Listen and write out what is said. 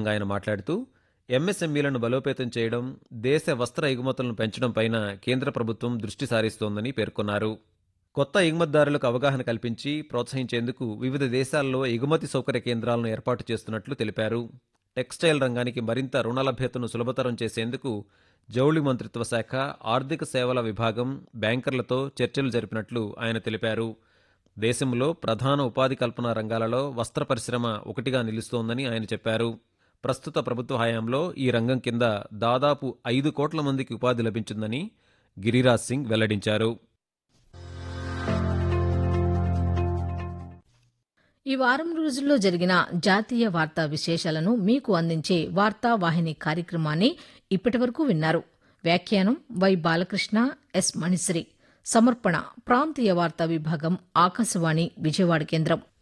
సందర్భంగా ఆయన మాట్లాడుతూ ఎంఎస్ఎంఈలను బలోపేతం చేయడం దేశ వస్త్ర ఎగుమతులను పెంచడంపైన కేంద్ర ప్రభుత్వం దృష్టి సారిస్తోందని పేర్కొన్నారు కొత్త ఎగుమతిదారులకు అవగాహన కల్పించి ప్రోత్సహించేందుకు వివిధ దేశాల్లో ఎగుమతి సౌకర్య కేంద్రాలను ఏర్పాటు చేస్తున్నట్లు తెలిపారు టెక్స్టైల్ రంగానికి మరింత రుణ లభ్యతను సులభతరం చేసేందుకు జౌళి మంత్రిత్వ శాఖ ఆర్థిక సేవల విభాగం బ్యాంకర్లతో చర్చలు జరిపినట్లు ఆయన తెలిపారు దేశంలో ప్రధాన ఉపాధి కల్పన రంగాలలో వస్త్ర పరిశ్రమ ఒకటిగా నిలుస్తోందని ఆయన చెప్పారు ప్రస్తుత ప్రభుత్వ హయాంలో ఈ రంగం కింద దాదాపు ఐదు కోట్ల మందికి ఉపాధి లభించిందని గిరిరాజ్ సింగ్ వెల్లడించారు ఈ వారం రోజుల్లో జరిగిన జాతీయ వార్తా విశేషాలను మీకు అందించే వార్తా వాహిని కార్యక్రమాన్ని ఇప్పటివరకు విన్నారు వ్యాఖ్యానం వై బాలకృష్ణ ఎస్ మణిశ్రీ సమర్పణ ప్రాంతీయ వార్తా విభాగం ఆకాశవాణి విజయవాడ కేంద్రం